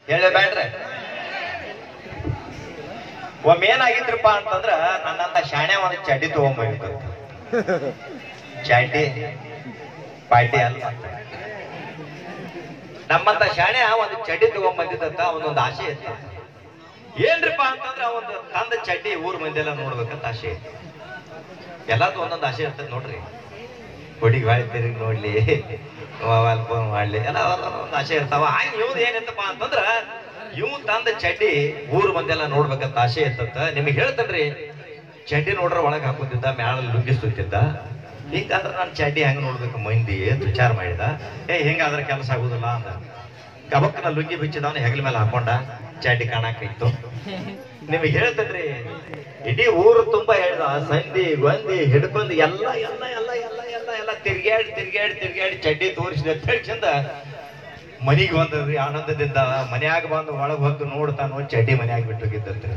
ಹೇಳಬೇಡ್ರೆ ಒಮ್ಮೆ ಏನಾಗಿದ್ರಪ್ಪ ಅಂತಂದ್ರ ನನ್ನಂತ ಶಾಣೆ ಒಂದು ಚಡ್ಡಿ ತಗೊಂಡ್ಬಂದಿತ್ತು ಚಡ್ಡಿ ಪಾರ್ಟಿ ಅಲ್ಲ ನಮ್ಮಂತ ಶಾಣೆ ಒಂದು ಚಡ್ಡಿ ತಗೊಂಡ್ಬಂದಿದ್ದಂತ ಒಂದೊಂದು ಆಸೆ ಇತ್ತು ಏನ್ರಿಪ್ಪ ಅಂತಂದ್ರ ಒಂದು ತಂದ ಚಡ್ಡಿ ಊರ್ ಮಂದಿಯೆಲ್ಲ ನೋಡ್ಬೇಕಂತ ಆಸೆ ಇತ್ತು ಎಲ್ಲಾರ್ದು ಒಂದೊಂದು ಆಸೆ ಇರ್ತದೆ ನೋಡ್ರಿ ಹುಡುಗಿ ಬಾಳಿ ತಿರುಗಿ ನೋಡ್ಲಿ ಮೊಬೈಲ್ ಫೋನ್ ಮಾಡ್ಲಿ ಎಲ್ಲ ಒಂದೊಂದು ಆಸೆ ಇರ್ತಾವ ಹಾಗೆ ಇವ್ದು ಏನಿತ್ತಪ್ಪ ಅಂತಂದ್ರ ಇವ್ ತಂದ ಚಡ್ಡಿ ಊರ್ ಮಂದೆಲ್ಲ ನೋಡ್ಬೇಕಂತ ಆಸೆ ಇರ್ತದ ನಿಮಗೆ ಹೇಳ್ತೇನ್ರಿ ಚಡ್ಡಿ ನೋಡ್ರ ಒಳಗ್ ಹಾಕೋತಿದ್ದ ಮ್ಯಾಲ ಲುಂಗಿ ಸುತ್ತಿದ್ದ ಹಿಂಗಾದ್ರೆ ನಾನು ಚಡ್ಡಿ ಹೆಂಗ್ ನೋಡ್ಬೇಕು ಮಂದಿ ಅಂತ ವಿಚಾರ ಮಾಡಿದ ಏ ಹಿಂಗಾದ್ರೆ ಕೆಲಸ ಆಗುದಿಲ್ಲ ಅಂದ ಕಬಕ್ಕನ ಲುಂಗಿ ಬಿಚ್ಚಿದವನು ಹೆಗಲ ಮೇಲೆ ಹಾಕೊಂಡ ಚಡ್ಡಿ ಕಾಣಾಕಿತ್ತು ನಿಮಗೆ ಹೇಳ್ತೇನ್ರಿ ಇಡೀ ಊರು ತುಂಬಾ ಹೇಳ್ದ ಸಂಧಿ ಗೊಂದಿ ಹಿಡ್ಕೊಂಡು ಎಲ್ಲ ಎಲ್ಲ ಎಲ್ಲ ಎಲ್ಲ ಎಲ್ಲ ಎಲ್ಲ ತಿರ್ಗ್ಯಾಡಿ ತಿರ್ಗ್ಯಾಡಿ ತಿರ್ಗ್ಯಾಡಿ ಚಡ್ಡಿ ತೋರಿಸಿದ ತಕ್ಷಣ ಮನಿಗೆ ಬಂದದ್ರಿ ಆನಂದದಿಂದ ಮನ್ಯಾಗ ಬಂದು ಒಳಗ್ ಹೊತ್ತು ನೋಡ್ತಾನೋ ಚಡ್ಡಿ ಮನ್ಯಾಗ ಬಿಟ್ಟು ಹೋಗಿದ್ದಂತ್ರಿ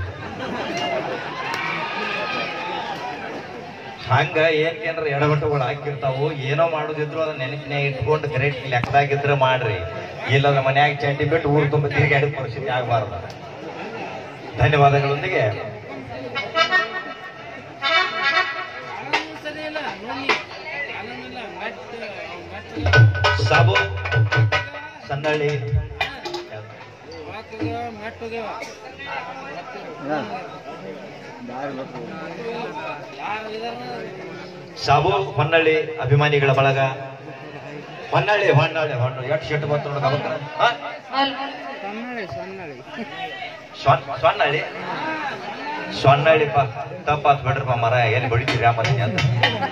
ಹಂಗ ಏನ್ಕೇನ್ರ ಎಡವಟ್ಟುಗಳು ಹಾಕಿರ್ತಾವು ಏನೋ ಮಾಡೋದಿದ್ರು ಅದನ್ನ ನೆನಪಿನಾಗ ಇಟ್ಕೊಂಡು ಕರೆಕ್ಟ್ ಲೆಕ್ಕದಾಗಿದ್ರೆ ಮಾಡ್ರಿ ಇಲ್ಲದ ಮನ್ಯಾಗ ಚಡ್ಡಿ ಬಿಟ್ಟು ಊರು ತುಂಬ ತಿರುಗಾಡಿ ಪರಿಸ್ಥಿತಿ ಆಗಬಾರ್ದು ಧನ್ಯವಾದಗಳೊಂದಿಗೆ ಸರಿ ಇಲ್ಲ ನೋಡಿ ಅಲ್ಲಮಿಲ್ಲ ಮಟ್ ಮಟ್ ಸಾಬು ಸನ್ನಳ್ಳಿ ವಾಕಗ ಮಟ್ ಹೋಗ್ಯಾವ ಯಾರು ಇದಾರ ಸಾಬು ಹೊನ್ನಳ್ಳಿ ಅಭಿಮಾನಿಗಳ ಬಳಗ ಹೊನ್ನಳ್ಳಿ ಹೊನ್ನಳ್ಳಿ ಹೊನ್ನಳ್ಳಿ ಎಷ್ಟು ಶೆಟ್ ಬಂತು ನೋಡ ಗಮನ ಸೊನ್ನಳಿ ಸೊನ್ನಳಿ ಸ್ವ- ಸ್ವನ್ನಳ್ಳಿ ಸ್ವನ್ನಳ್ಳಿಪ್ಪ ತಪ್ಪಾತ್ ಬಿಡ್ರಪ್ಪ ಮರ ಎಲ್ಲಿ ಬಡಿತೀರಿ ಆ ಮನೆ ಅಂತ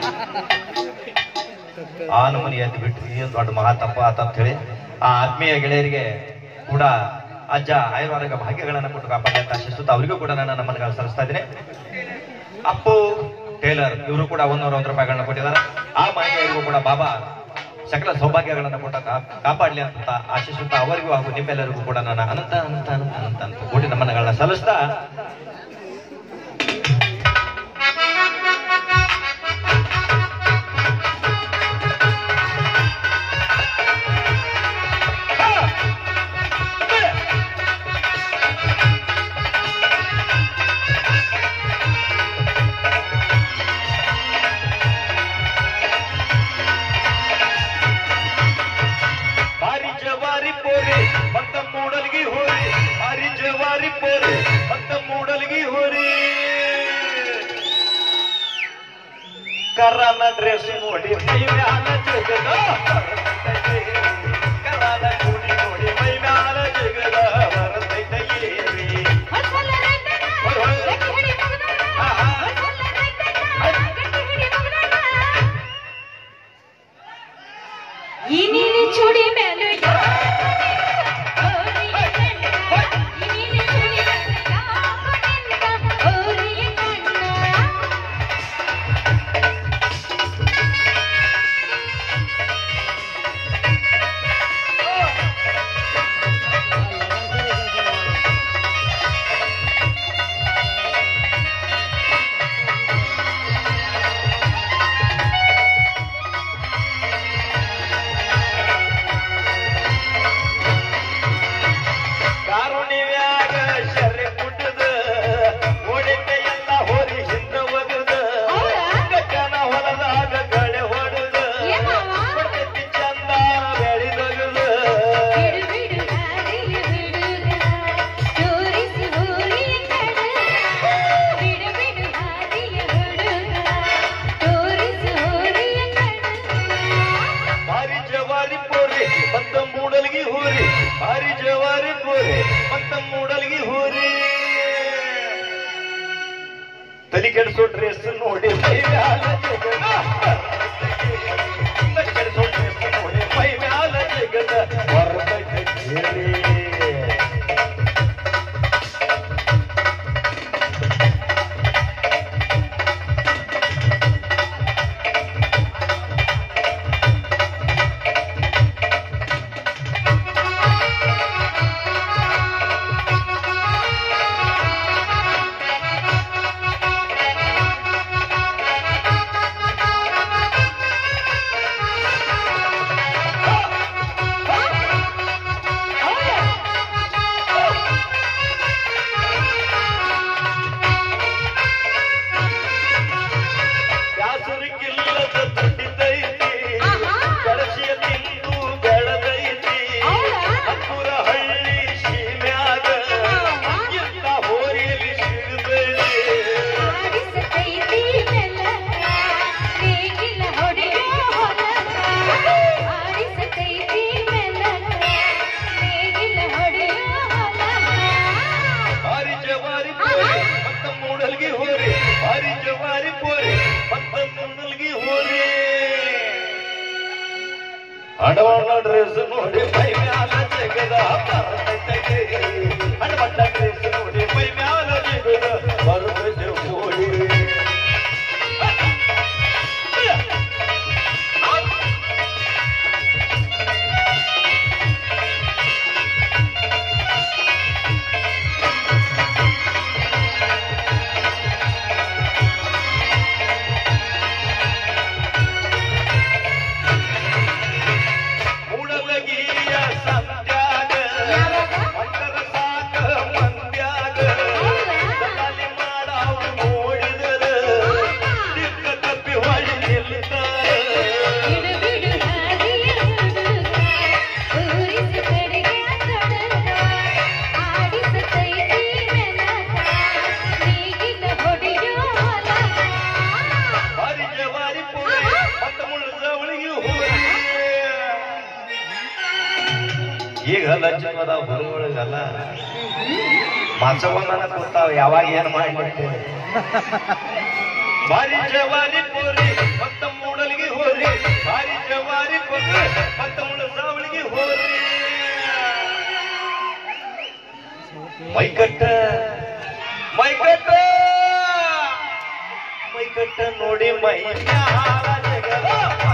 ಆ ನಮೂನಿ ಎದ್ದು ಬಿಟ್ರಿ ಏನ್ ದೊಡ್ಡ ಮಹಾ ತಪ್ಪ ಆತ ಅಂತ ಹೇಳಿ ಆ ಆತ್ಮೀಯ ಗೆಳೆಯರಿಗೆ ಕೂಡ ಅಜ್ಜ ಆಯುರ್ವೇದ ಭಾಗ್ಯಗಳನ್ನ ಕೊಟ್ಟು ಕಾಪಾಡಿ ಅಂತ ಆಶಿಸುತ್ತಾ ಅವರಿಗೂ ಕೂಡ ನಾನು ನಮ್ಮನ್ನು ಸಲ್ಲಿಸ್ತಾ ಇದ್ದೀನಿ ಅಪ್ಪು ಟೇಲರ್ ಇವರು ಕೂಡ ಒಂದೂರ ಒಂದು ರೂಪಾಯಿಗಳನ್ನ ಕೊಟ್ಟಿದ್ದಾರೆ ಆ ಮಹಿಳೆಯರಿಗೂ ಕೂಡ ಬಾಬಾ ಸಕಲ ಸೌಭಾಗ್ಯಗಳನ್ನ ಕೊಟ್ಟ ಕಾ- ಕಾಪಾಡ್ಲಿ ಅಂತ ಆಶಿಸುತ್ತಾ ಅವರಿಗೂ ಹಾಗೂ ನಿಮ್ಮೆಲ್ಲರಿಗೂ ಕೂಡ ನಾನು ಅನಂತ ಅನಂತ ಅನಂತ ಅನಂತ ಅಂತ ಕೋಟಿ ನಮನಗಳನ್ನ ಸಲ್ಲಿಸ್ತಾ ಬಾರಿ ಜವಾರಿ ಪೋರಿ ಮತ್ತ ಮೂಡಲ್ಗಿ ಹೋರಿ ಬಾರಿ ಜವಾರಿ ಪೋರಿ ಮತ್ತ ಮೂಡಲ್ಗಿ ಹೋರಿ ಕರ್ರನ ಡ್ರೆಸ್ ನೋಡಿ ಮೈ ಮ್ಯಾಲ ಜಗದ ಕರ್ರನ ಕುಡಿ ನೋಡಿ ಮೈ ಮ್ಯಾಲ ಜಗದ ಬರತೈತ ಏರಿ ಈ ನೀಲಿ ಚೂಡಿ ಮೇಲೆ ಕಾರುಣಿವ್ಯಾಗ ಶರ್ರೆ ಕುಟ್ಟದ ಓಡಿಕೆ ಎಲ್ಲ ಹೋರಿ ಹಿಂದ ಒಗದ ಗಟ್ಟನ ಹೊಲದಾಗ ಗಳೆ ಹೊಡೆದ ಕೊಡ್ತೈತಿ ಚಂದ ಬೆಳಿದಗದ ಭಾರಿ ಜವಾರಿ ಪೋರಿ ಮತ್ತ ಮೂಡಲ್ಗಿ ಹೋರಿ ಭಾರಿ ಜವಾರಿ ಪೋರಿ ಮತ್ತ ಮೂಡಲ್ಗಿ ಹೋರಿ ತಲೆ ಕೆಡಿಸೋ ಡ್ರೆಸ್ ನೋಡಿ ಮೈ ಮ್ಯಾಲ ಜಗದ ತಲೆ ಕೆಡಿಸೋ ಡ್ರೆಸ್ ನೋಡಿ ಮೈ ಮ್ಯಾಲ ಜಗದ ಹೊರತೈತೆ ಕೇಳಿ. ಆ ಹಣವಣ್ಣ ಡ್ರೆಸ್ ನೋಡಿ ಮೈ ಮ್ಯಾಲ ಜಗದ ಬರ್ತೈತೆ. ಹಣವಣ್ಣ ಡ್ರೆಸ್ ನೋಡಿ ಮೈ ಮ್ಯಾಲ ಜಗದ ಬರ್ತೈತೆ ಓಡಿ. ಮೂಡಲಗಿಯ ಸಂತ್ಯಾಗ ಮಂಟರ ಸಾಕ ಮಂದ್ಯಾಗ ದಲಾಲಿ ಮಾಡಾವು ನೋಡಿದರ ದಿಕ್ಕ ತಪ್ಪಿ ಹೊಳಿ ನಿಲ್ತಾರ ಬಿಡು ಬಿಡು ಹಾದಿಯ ಹುಡುಗ ಊರಿಸಿ ಕಡೆಗೆ ತೊಡಗ ಆಡಿಸುತ್ತೈತಿ ಮೆಲಗ ನೀಗಿದ ಹೊಡೆಯೋ ಹೊಲಗ ಬಾರಿ ಜವಾರಿ ಪೋರಿ ಮತ್ತ ಮುಳ್ಳು ಜವಳಿಗೆ ಹೋರಿ ಈಗ ಲಕ್ಷ್ಮದ ಹೊರಗೊಳಗಲ್ಲ ಮಾಸವನ್ನ ಕೂತಾವ ಯಾವಾಗ ಏನ್ ಮಾಡ್ಬಿಡ್ತೇವೆ ಬಾರಿ ಜವಾರಿ ಪೋರಿ ಮತ್ತ ಮೂಡಲಿಗೆ ಹೋರಿ ಬಾರಿ ಜವಾರಿ ಪೋರಿ ಮತ್ತ ಮುಳ್ಳು ಜವಳಿಗೆ ಹೋರಿ ಮೈಕಟ್ಟ ಮೈಕಟ್ಟ ಮೈಕಟ್ಟ ನೋಡಿ ಮೈ ಮ್ಯಾಲ ಜಗದ